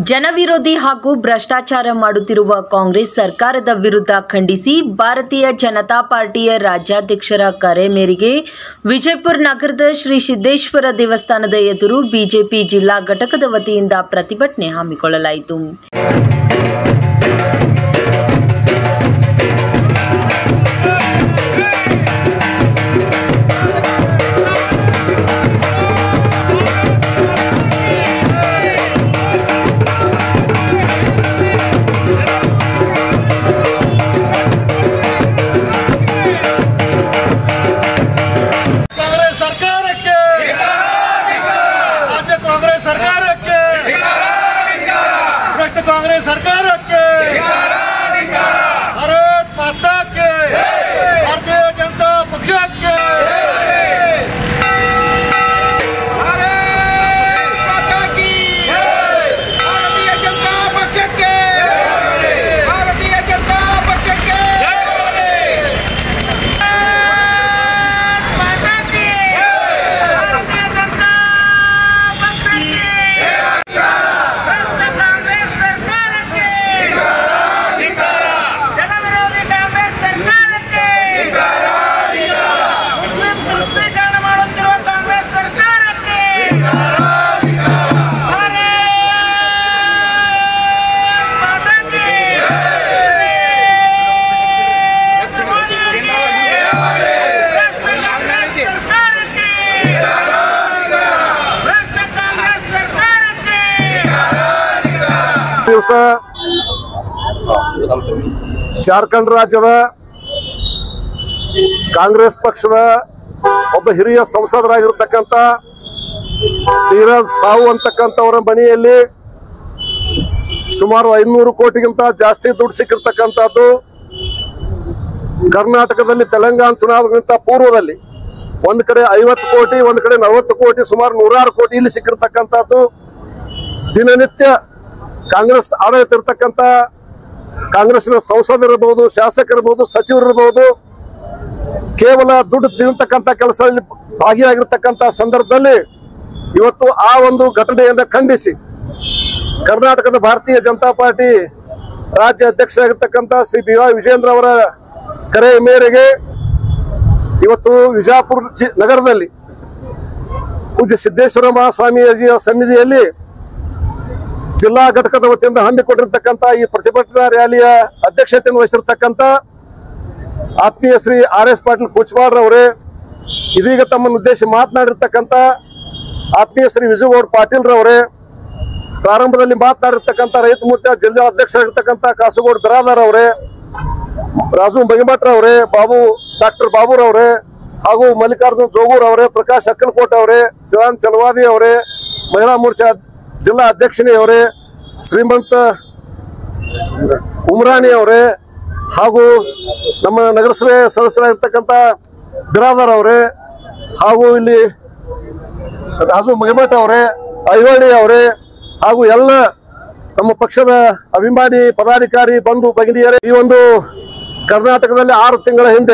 ಜನವಿರೋಧಿ ಹಾಗೂ ಭ್ರಷ್ಟಾಚಾರ ಮಾಡುತ್ತಿರುವ ಕಾಂಗ್ರೆಸ್ ಸರ್ಕಾರದ ವಿರುದ್ಧ ಖಂಡಿಸಿ ಭಾರತೀಯ ಜನತಾ ಪಾರ್ಟಿಯ ರಾಜ್ಯಾಧ್ಯಕ್ಷರ ಕರೆ ಮೇರೆಗೆ ವಿಜಯಪುರ ನಗರದ ಶ್ರೀ ಸಿದ್ದೇಶ್ವರ ದೇವಸ್ಥಾನದ ಎದುರು ಬಿಜೆಪಿ ಜಿಲ್ಲಾ ಘಟಕದ ವತಿಯಿಂದ ಪ್ರತಿಭಟನೆ ಹಮ್ಮಿಕೊಳ್ಳಲಾಯಿತು ಕಾಂಗ್ರೆಸ್ ಸರ್ಕಾರಕ್ಕೆ ರಾಜ್ಯ ಕಾಂಗ್ರೆಸ್ ಸರ್ಕಾರಕ್ಕೆ ಭ್ರಷ್ಟ ಕಾಂಗ್ರೆಸ್ ಸರ್ಕಾರಕ್ಕೆ ಭಾರತ್ ಮಾತಾಕ್ಕೆ ಭಾರತೀಯ ಜನತಾ ಪಕ್ಷಕ್ಕೆ ಭಾರತೀಯ ಜನತಾ ಪಕ್ಷಕ್ಕೆ ಭಾರತೀಯ ಜನತಾ ಪಕ್ಷಕ್ಕೆ ಭಾರತೀಯ ಜನತಾ ಪಕ್ಷಕ್ಕೆ ಕಾಂಗ್ರೆಸ್ ಸರ್ಕಾರಕ್ಕೆ ಜನವಿರೋಧಿ ಕಾಂಗ್ರೆಸ್ ಸರ್ಕಾರಕ್ಕೆ ಮುಸ್ಲಿಂ ತುಷ್ಟೀಕರಣ ಮಾಡುತ್ತಿರುವ ಕಾಂಗ್ರೆಸ್ ಸರ್ಕಾರಕ್ಕೆ ಭಾರತ್ ಮಾತಾಕ್ಕೆ ನರೇಂದ್ರ ಮೋದಿ ಅವರಿಗೆ ಭ್ರಷ್ಟ ಕಾಂಗ್ರೆಸ್ ಸರ್ಕಾರಕ್ಕೆ ಭ್ರಷ್ಟ ಕಾಂಗ್ರೆಸ್ ಸರ್ಕಾರಕ್ಕೆ ದಿವಸ ಜಾರ್ಖಂಡ್ ರಾಜ್ಯದ ಕಾಂಗ್ರೆಸ್ ಪಕ್ಷದ ಒಬ್ಬ ಹಿರಿಯ ಸಂಸದರಾಗಿರ್ತಕ್ಕಂಥ ಧೀರಜ್ ಸಾವು ಅಂತಕ್ಕಂಥವರ ಮನೆಯಲ್ಲಿ ಸುಮಾರು ಐನೂರು ಕೋಟಿಗಿಂತ ಜಾಸ್ತಿ ದುಡ್ಡು ಸಿಕ್ಕಿರ್ತಕ್ಕಂಥದ್ದು ಕರ್ನಾಟಕದಲ್ಲಿ ತೆಲಂಗಾಣ ಚುನಾವಣೆಗಿಂತ ಪೂರ್ವದಲ್ಲಿ ಒಂದ್ ಕಡೆ ಐವತ್ತು ಕೋಟಿ ಒಂದ್ ಕಡೆ ನಲವತ್ತು ಕೋಟಿ ಸುಮಾರು ನೂರಾರು ಕೋಟಿ ಇಲ್ಲಿ ಸಿಕ್ಕಿರ್ತಕ್ಕಂಥದ್ದು ದಿನನಿತ್ಯ ಕಾಂಗ್ರೆಸ್ ಆಡಳಿತ ಇರ್ತಕ್ಕಂಥ ಕಾಂಗ್ರೆಸ್ನ ಸಂಸದರಿರ್ಬೋದು ಶಾಸಕರಿರ್ಬೋದು ಸಚಿವರಿರ್ಬೋದು ಕೇವಲ ದುಡ್ಡು ತಿನ್ನತಕ್ಕಂಥ ಕೆಲಸದಲ್ಲಿ ಭಾಗಿಯಾಗಿರ್ತಕ್ಕಂಥ ಸಂದರ್ಭದಲ್ಲಿ ಇವತ್ತು ಆ ಒಂದು ಘಟನೆಯನ್ನ ಖಂಡಿಸಿ ಕರ್ನಾಟಕದ ಭಾರತೀಯ ಜನತಾ ಪಾರ್ಟಿ ರಾಜ್ಯ ಅಧ್ಯಕ್ಷರಾಗಿರ್ತಕ್ಕಂಥ ಶ್ರೀ ಬಿ ವೈ ವಿಜೇಂದ್ರ ಅವರ ಕರೆ ಮೇರೆಗೆ ಇವತ್ತು ವಿಜಾಪುರ ಜಿ- ನಗರದಲ್ಲಿ ಪೂಜ್ಯ ಸಿದ್ದೇಶ್ವರ ಮಹಾಸ್ವಾಮೀಜಿಯ ಸನ್ನಿಧಿಯಲ್ಲಿ ಜಿಲ್ಲಾ ಘಟಕದ ವತಿಯಿಂದ ಹಮ್ಮಿಕೊಂಡಿರ್ತಕ್ಕಂಥ ಈ ಪ್ರತಿಭಟನಾ ರ್ಯಾಲಿಯ ಅಧ್ಯಕ್ಷತೆಯನ್ನು ವಹಿಸಿರ್ತಕ್ಕಂಥ ಆತ್ಮೀಯ ಶ್ರೀ ಆರ್ ಎಸ್ ಪಾಟೀಲ್ ಕುಚ್ಮಾರ್ ಅವರೇ ಇದೀಗ ತಮ್ಮನ್ನು ಉದ್ದೇಶಿ ಮಾತನಾಡಿರ್ತಕ್ಕಂಥ ಆತ್ಮೀಯ ಶ್ರೀ ವಿಜಯಗೌಡ ಪಾಟೀಲ್ ರವರೇ ಪ್ರಾರಂಭದಲ್ಲಿ ಮಾತನಾಡಿರ್ತಕ್ಕಂಥ ರೈತ ಮುತ್ಯ ಜಿಲ್ಲಾ ಅಧ್ಯಕ್ಷರಾಗಿರ್ತಕ್ಕಂಥ ಕಾಸುಗೌಡ ಬಿರಾದಾರ್ ಅವರೇ ರಾಜು ಬಗಿಮಠ್ ಅವರೇ ಬಾಬು ಡಾಕ್ಟರ್ ಬಾಬುರವರೇ ಹಾಗೂ ಮಲ್ಲಿಕಾರ್ಜುನ್ ಜೋಗೂರ್ ಅವರೇ ಪ್ರಕಾಶ್ ಅಕ್ಕಲಕೋಟೆ ಅವರೇ ಚರಣ್ ಚಲವಾದಿ ಅವರೇ ಮಹಿಳಾ ಮೋರ್ಚಾ ಜಿಲ್ಲಾ ಅಧ್ಯಕ್ಷಿಣಿ ಅವರೇ ಶ್ರೀಮಂತ ಉಮ್ರಾಣಿ ಅವರೇ ಹಾಗೂ ನಮ್ಮ ನಗರಸಭೆ ಸದಸ್ಯರಾಗಿರ್ತಕ್ಕಂಥ ಬಿರಾದರ್ ಅವರೇ ಹಾಗೂ ಇಲ್ಲಿ ರಾಜು ಮಗಿಮಠ ಅವರೇ ಐಹೊಳಿ ಅವರೇ ಹಾಗೂ ಎಲ್ಲ ನಮ್ಮ ಪಕ್ಷದ ಅಭಿಮಾನಿ ಪದಾಧಿಕಾರಿ ಬಂಧು ಭಗಿನಿಯರೇ ಈ ಒಂದು ಕರ್ನಾಟಕದಲ್ಲಿ ಆರು ತಿಂಗಳ ಹಿಂದೆ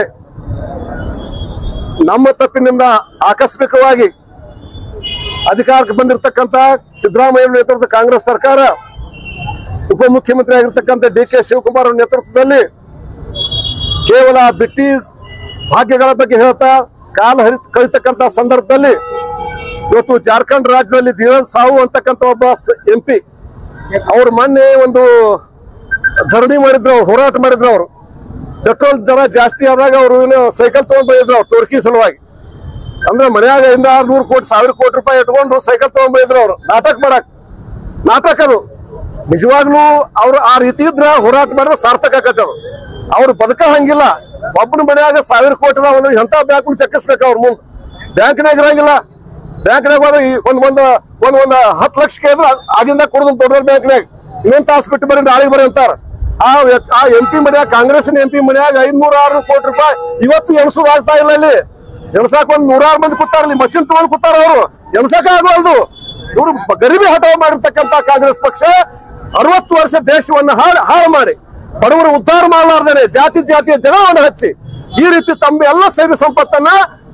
ನಮ್ಮ ತಪ್ಪಿನಿಂದ ಆಕಸ್ಮಿಕವಾಗಿ ಅಧಿಕಾರಕ್ಕೆ ಬಂದಿರತಕ್ಕಂತ ಸಿದ್ದರಾಮಯ್ಯ ನೇತೃತ್ವದ ಕಾಂಗ್ರೆಸ್ ಸರ್ಕಾರ ಉಪಮುಖ್ಯಮಂತ್ರಿ ಆಗಿರ್ತಕ್ಕಂಥ ಡಿ ಕೆ ಶಿವಕುಮಾರ್ ಅವರ ನೇತೃತ್ವದಲ್ಲಿ ಕೇವಲ ಬಿಟ್ಟಿ ಭಾಗ್ಯಗಳ ಬಗ್ಗೆ ಹೇಳ್ತಾ ಕಾಲ ಹರಿ ಕಳಿತಕ್ಕಂತ ಸಂದರ್ಭದಲ್ಲಿ ಇವತ್ತು ಜಾರ್ಖಂಡ್ ರಾಜ್ಯದಲ್ಲಿ ಧೀರಜ್ ಸಾವು ಅಂತಕ್ಕಂಥ ಒಬ್ಬ ಎಂ ಪಿ ಅವ್ರು ಮೊನ್ನೆ ಒಂದು ಧರಣಿ ಮಾಡಿದ್ರು ಅವ್ರು ಹೋರಾಟ ಮಾಡಿದ್ರು ಅವರು ಪೆಟ್ರೋಲ್ ದರ ಜಾಸ್ತಿ ಆದಾಗ ಅವರು ಏನು ಸೈಕಲ್ ತಗೊಂಡ್ ಬಂದಿದ್ರು ಅವ್ರು ತೋರ್ಕಿ ಸಲುವಾಗಿ ಅಂದ್ರೆ ಮನ್ಯಾಗ ಇಂದ ನೂರು ಕೋಟಿ ಸಾವಿರ ಕೋಟಿ ರೂಪಾಯಿ ಇಟ್ಕೊಂಡು ಸೈಕಲ್ ತಗೊಂಡ್ ಬಂದಿದ್ರು ಅವ್ರು ನಾಟಕ ಮಾಡಕ್ ನಾಟಕ ಅದು ನಿಜವಾಗ್ಲೂ ಅವ್ರು ಆ ರೀತಿ ಇದ್ರ ಹೋರಾಟ ಮಾಡಿದ್ರೆ ಸಾರ್ಥಕ ಆಕತ್ತೆ ಅದು ಅವ್ರು ಬದುಕ ಹಂಗಿಲ್ಲ ಒಬ್ಬನ ಮನ್ಯಾಗ ಸಾವಿರ ಕೋಟಿ ಅದಾವ ಎಂತ ಬ್ಯಾಂಕ್ ಚೆಕ್ಕಿಸ್ಬೇಕು ಅವ್ರ ಮುಂದೆ ಬ್ಯಾಂಕ್ನಾಗ ಇರಂಗಿಲ್ಲ ಬ್ಯಾಂಕ್ನಾಗ ಹೋದ್ರೆ ಈ ಒಂದ್ ಒಂದ್ ಒಂದ್ ಒಂದ್ ಹತ್ತು ಲಕ್ಷ ಕೇಳಿದ್ರೆ ಆಗಿಂದ ಕೊಡುದು ದೊಡ್ಡ ಬ್ಯಾಂಕ್ನಾಗ ಇನ್ನೊಂದ್ ತಾಸು ಬಿಟ್ಟು ಬರೀ ನಾಳೆಗೆ ಬರೀ ಅಂತಾರ ಆ ವ್ಯಕ್ತಿ- ಆ ಎಂ ಪಿ ಮನ್ಯಾಗ ಕಾಂಗ್ರೆಸ್ನ ಎಂ ಪಿ ಮನ್ಯಾಗ ಐದ್ನೂರ ಆರು ಕೋಟಿ ರೂಪಾಯಿ ಇವತ್ತು ಎಣಸೋದು ಆಗ್ತಾ ಇಲ್ಲ ಇಲ್ಲಿ ಎಣಸಾಕ ಒಂದ್ ನೂರಾರು ಮಂದಿ ಕೂತಾರ ಇಲ್ಲಿ ಮಷಿನ್ ತಗೊಂಡ್ ಕೂತಾರ ಅವರು ಎಣಸಾಕ ಆಗೋಲ್ದು ಇವರು ಗರಿಬಿ ಹಠಾವ್ ಮಾಡಿರ್ತಕ್ಕಂತ ಕಾಂಗ್ರೆಸ್ ಪಕ್ಷ ಅರವತ್ತು ವರ್ಷ ದೇಶವನ್ನ ಹಾಳು ಹಾಳು ಮಾಡಿ ಬಡವರು ಉದ್ಧಾರ ಮಾಡಲಾರ್ದೇನೆ ಜಾತಿ ಜಾತಿಯ ಜಗಳವನ್ನು ಹಚ್ಚಿ ಈ ರೀತಿ ತಮ್ಮ ಎಲ್ಲ ಸೇವೆ ಸಂಪತ್ತನ್ನ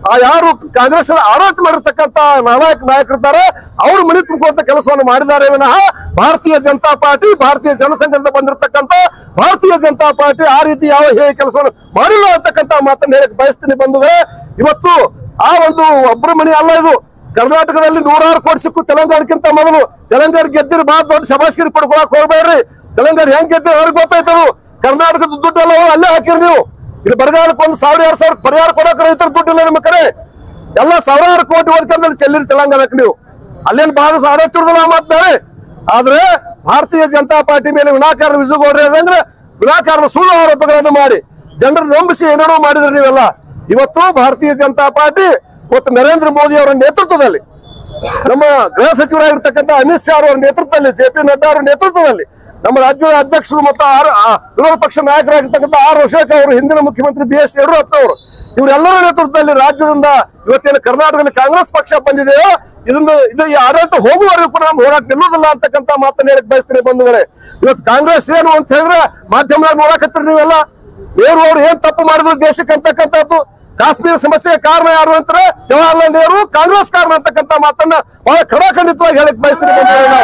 ಆ ಯಾರು ಕಾಂಗ್ರೆಸ್ ಆಡಳಿತ ಮಾಡಿರ್ತಕ್ಕಂತ ನಾಯಕ ನಾಯಕರಿದ್ದಾರೆ ಅವ್ರು ಮನೆ ತುಂಬುವಂತ ಕೆಲಸವನ್ನು ಮಾಡಿದ್ದಾರೆ ವಿನಃ ಭಾರತೀಯ ಜನತಾ ಪಾರ್ಟಿ ಭಾರತೀಯ ಜನಸಂಘದಿಂದ ಬಂದಿರತಕ್ಕಂತ ಭಾರತೀಯ ಜನತಾ ಪಾರ್ಟಿ ಆ ರೀತಿ ಯಾವ ಹೇಳಿ ಕೆಲಸವನ್ನು ಮಾಡಿಲ್ಲ ಅಂತಕ್ಕಂತ ಮಾತನ್ನ ಹೇಳಕ್ ಬಯಸ್ತೀನಿ ಬಂಧುಗಳೇ ಇವತ್ತು ಆ ಒಂದು ಒಬ್ಬರ ಮನೆ ಅಲ್ಲ ಇದು ಕರ್ನಾಟಕದಲ್ಲಿ ನೂರಾರು ಕೋಟಿ ಸಿಕ್ಕು ತೆಲಂಗಾಣಕ್ಕಿಂತ ಮೊದಲು ತೆಲಂಗಾಣ ಗೆದ್ದಿರಿ ಬಾ ದೊಡ್ಡ ಶಬಾಸ್ಗಿರಿ ಪಡ್ಕೊಳಕ್ ಹೋಗ್ಬೇಡ್ರಿ ತೆಲಂಗಾಣ ಹೆಂಗ್ ಗೆದ್ದಿರಿ ಅವ್ರಿಗೆ ಗೊತ್ತಾಯ್ತರು ಕರ್ನಾಟಕದ ದುಡ್ಡೆಲ್ಲ ಅಲ್ಲೇ ಹಾಕಿರಿ ನೀವು ಇಲ್ಲಿ ಬರಗಾಲಕ್ಕೆ ಒಂದು ಸಾವಿರ ಎರಡು ಸಾವಿರ ಪರಿಹಾರ ಕೊಡೋಕೆ ರೈತರ ದುಡ್ಡಿಲ್ಲ ನಿಮ್ಮ ಕಡೆ ಎಲ್ಲ ಸಾವಿರಾರು ಕೋಟಿ ಓದ್ಕೊಂಡ್ರೆ ಚೆಲ್ಲಿರಿ ತೆಲಂಗಾಣಕ್ಕೆ ನೀವು ಅಲ್ಲೇನು ಭಾಗ ಆಡಳಿತಿರೋದಿಲ್ಲ ಮಾತು ಬೇರೆ ಆದ್ರೆ ಭಾರತೀಯ ಜನತಾ ಪಾರ್ಟಿ ಮೇಲೆ ವಿನಾಕಾರಣ ವಿಜುಗೋಡ್ರಿ ಅಂದ್ರೆ ವಿನಾಕಾರಣ ಸುಳ್ಳು ಆರೋಪಗಳನ್ನು ಮಾಡಿ ಜನರು ನಂಬಿಸಿ ಏನೇನೋ ಮಾಡಿದ್ರಿ ನೀವೆಲ್ಲ ಇವತ್ತು ಭಾರತೀಯ ಜನತಾ ಪಾರ್ಟಿ ಇವತ್ತು ನರೇಂದ್ರ ಮೋದಿ ಅವರ ನೇತೃತ್ವದಲ್ಲಿ ನಮ್ಮ ಗೃಹ ಸಚಿವರಾಗಿರ್ತಕ್ಕಂಥ ಅಮಿತ್ ಶಾ ಅವರ ನೇತೃತ್ವದಲ್ಲಿ ಜೆ ಪಿ ನಡ್ಡಾ ಅವರ ನೇತೃತ್ವದಲ್ಲಿ ನಮ್ಮ ರಾಜ್ಯದ ಅಧ್ಯಕ್ಷರು ಮತ್ತು ಆರ್- ಆ ವಿರೋಧ ಪಕ್ಷ ನಾಯಕರಾಗಿರ್ತಕ್ಕಂಥ ಆರ್ ಅಶೋಕ್ ಅವರು ಹಿಂದಿನ ಮುಖ್ಯಮಂತ್ರಿ ಬಿ ಎಸ್ ಯಡಿಯೂರಪ್ಪ ಅವರು ಇವರೆಲ್ಲರ ನೇತೃತ್ವದಲ್ಲಿ ರಾಜ್ಯದಿಂದ ಇವತ್ತೇನು ಕರ್ನಾಟಕದಲ್ಲಿ ಕಾಂಗ್ರೆಸ್ ಪಕ್ಷ ಬಂದಿದೆಯೋ ಇದನ್ನು ಇದು ಈ ಆಡಳಿತ ಹೋಗುವವರೆಗೂ ಕೂಡ ನಮ್ಮ ಹೋರಾಟ ನಿಲ್ಲುವುದಿಲ್ಲ ಅಂತಕ್ಕಂಥ ಮಾತನ್ನ ಹೇಳಕ್ ಬಯಸ್ತೀನಿ ಬಂಧುಗಳೇ ಇವತ್ತು ಕಾಂಗ್ರೆಸ್ ಏನು ಅಂತ ಹೇಳಿದ್ರೆ ಮಾಧ್ಯಮದಾಗ ನೋಡಕತ್ತೀರಿ ನೀವೆಲ್ಲ ನೆಹರು ಅವ್ರು ಏನ್ ತಪ್ಪು ಮಾಡಿದ್ರು ದೇಶಕ್ಕೆ ಅಂತಕ್ಕಂಥದ್ದು ಕಾಶ್ಮೀರ ಸಮಸ್ಯೆಗೆ ಕಾರಣ ಯಾರು ಅಂತಾರೆ ಜವಾಹರ್ಲಾಲ್ ನೆಹರು ಕಾಂಗ್ರೆಸ್ ಕಾರಣ ಅಂತಕ್ಕಂಥ ಮಾತನ್ನ ಬಹಳ ಖಡಾಖಂಡಿತವಾಗಿ ಹೇಳಕ್ ಬಯಸ್ತೀನಿ ಬಂಧುಗಳೇ ನಾವು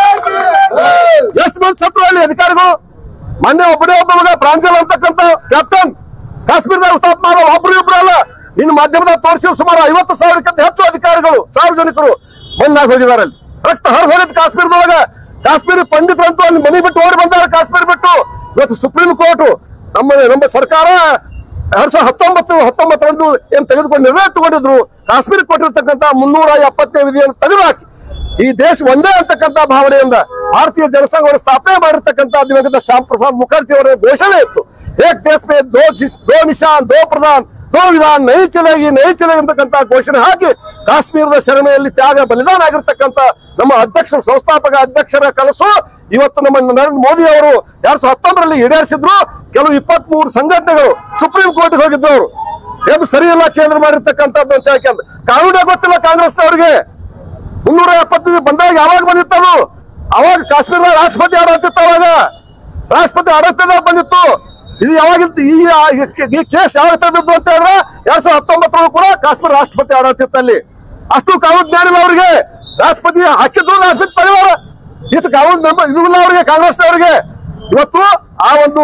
ಎಷ್ಟು ಮಂದಿ ಸತ್ರು ಅಲ್ಲಿ ಅಧಿಕಾರಿಗಳು ಮೊನ್ನೆ ಒಬ್ಬನೇ ಒಬ್ಬ ಮಗ ಪ್ರಾಂಜಲ್ ಅಂತಕ್ಕಂಥ ಕ್ಯಾಪ್ಟನ್ ಕಾಶ್ಮೀರದಾಗ ಹುತಾತ್ಮ ಮಾಡೋ ಒಬ್ರು ಇಬ್ರು ಅಲ್ಲ ಇನ್ನು ಮಾಧ್ಯಮದಾಗ ತೋರಿಸಿ ಸುಮಾರು ಐವತ್ತು ಸಾವಿರಕ್ಕಿಂತ ಹೆಚ್ಚು ಅಧಿಕಾರಿಗಳು ಸಾರ್ವಜನಿಕರು ಮಣ್ಣಾಗಿ ಹೋಗಿದ್ದಾರೆ ಅಲ್ಲಿ ರಕ್ತ ಹರಿದು ಹೋಗಿತ್ತು ಕಾಶ್ಮೀರದೊಳಗ ಕಾಶ್ಮೀರಿ ಪಂಡಿತರಂತೂ ಅಲ್ಲಿ ಮನೆ ಬಿಟ್ಟು ಓಡಿ ಬಂದಾರೆ ಕಾಶ್ಮೀರ ಬಿಟ್ಟು ಇವತ್ತು ಸುಪ್ರೀಂ ಕೋರ್ಟ್ ನಮ್ಮ ನಮ್ಮ ಸರ್ಕಾರ ಎರಡ್ ಸಾವಿರದ ಹತ್ತೊಂಬತ್ತು ಹತ್ತೊಂಬತ್ತರಂದು ಏನ್ ತೆಗೆದುಕೊಂಡು ನಿರ್ಣಯ ತಗೊಂಡಿದ್ರು ಕಾಶ್ಮೀರ ಕೊಟ್ಟಿರ್ತಕ್ಕಂಥ ಮುನ್ನೂರ ಎಪ್ಪತ್ತನೇ ವಿಧಿಯನ್ನು ತೆಗೆದುಹಾಕಿ ಈ ದೇಶ ಒಂದೇ ಅಂತಕ್ಕಂಥ ಭಾವನೆಯಿಂದ ಭಾರತೀಯ ಜನಸಂಘವನ್ನು ಸ್ಥಾಪನೆ ಮಾಡಿರ್ತಕ್ಕಂಥ ದಿವಂಗತ ಶ್ಯಾಮ್ ಪ್ರಸಾದ್ ಮುಖರ್ಜಿ ಅವರ ಘೋಷಣೆ ಇತ್ತು ಏಕ್ ದೇಶ ಮೇ ದೋ ಜಿ- ದೋ ನಿಶಾನ್ ದೋ ಪ್ರಧಾನ್ ದೋ ವಿಧಾನ್ ನೈ ಚಲೇಗಿ ನೈ ಚಲೇಗಿ ಅಂತಕ್ಕಂಥ ಘೋಷಣೆ ಹಾಕಿ ಕಾಶ್ಮೀರದ ಶರಣೆಯಲ್ಲಿ ತ್ಯಾಗ ಬಲಿದಾನ ಆಗಿರ್ತಕ್ಕಂಥ ನಮ್ಮ ಅಧ್ಯಕ್ಷರು ಸಂಸ್ಥಾಪಕ ಅಧ್ಯಕ್ಷರ ಕನಸು ಇವತ್ತು ನಮ್ಮ ನರೇಂದ್ರ ಮೋದಿ ಅವರು ಎರಡ್ ಸಾವಿರದ ಹತ್ತೊಂಬರಲ್ಲಿ ಈಡೇರಿಸಿದ್ರು ಕೆಲವು ಇಪ್ಪತ್ತ್ ಮೂರು ಸಂಘಟನೆಗಳು ಸುಪ್ರೀಂ ಕೋರ್ಟ್ಗೆ ಹೋಗಿದ್ರು ಅವರು ಇದು ಸರಿ ಇಲ್ಲ ಕೇಂದ್ರ ಮಾಡಿರ್ತಕ್ಕಂಥದ್ದು ಅಂತ ಹೇಳ್ಕೊಂಡು ಕಾನೂನೇ ಗೊತ್ತಿಲ್ಲ ಕಾಂಗ್ರೆಸ್ನವ್ರಿಗೆ ಮುನ್ನೂರ ಎಪ್ಪತ್ತೈದು ಬಂದಾಗ ಯಾವಾಗ ಬಂದಿತ್ತದು ಅವಾಗ ಕಾಶ್ಮೀರದ ರಾಷ್ಟ್ರಪತಿ ಆಡಳಿತ ಅವಾಗ ರಾಷ್ಟ್ರಪತಿ ಆಡಳಿತದಾಗ ಬಂದಿತ್ತು ಇದು ಯಾವಾಗಿತ್ತು ಈ ಈ ಕೇಸ್ ಯಾವಾಗ ತಂದಿದ್ದು ಅಂತ ಹೇಳಿದ್ರೆ ಎರಡ್ ಸಾವಿರದ ಹತ್ತೊಂಬತ್ತರಲ್ಲೂ ಕೂಡ ಕಾಶ್ಮೀರ ರಾಷ್ಟ್ರಪತಿ ಆಡಳಿತ ಅಲ್ಲಿ ಅಷ್ಟು ಕಾನೂನು ಜ್ಞಾನ ಇಲ್ಲ ಅವ್ರಿಗೆ ರಾಷ್ಟ್ರಪತಿ ಹಾಕಿದ್ರು ರಾಷ್ಟ್ರಪತಿ ಪರಿವಾರ ಇಷ್ಟು ಕಾನೂನು ನಮ್ಮ ಇದು ಇಲ್ಲ ಅವ್ರಿಗೆ ಕಾಂಗ್ರೆಸ್ ಅವರಿಗೆ ಇವತ್ತು ಆ ಒಂದು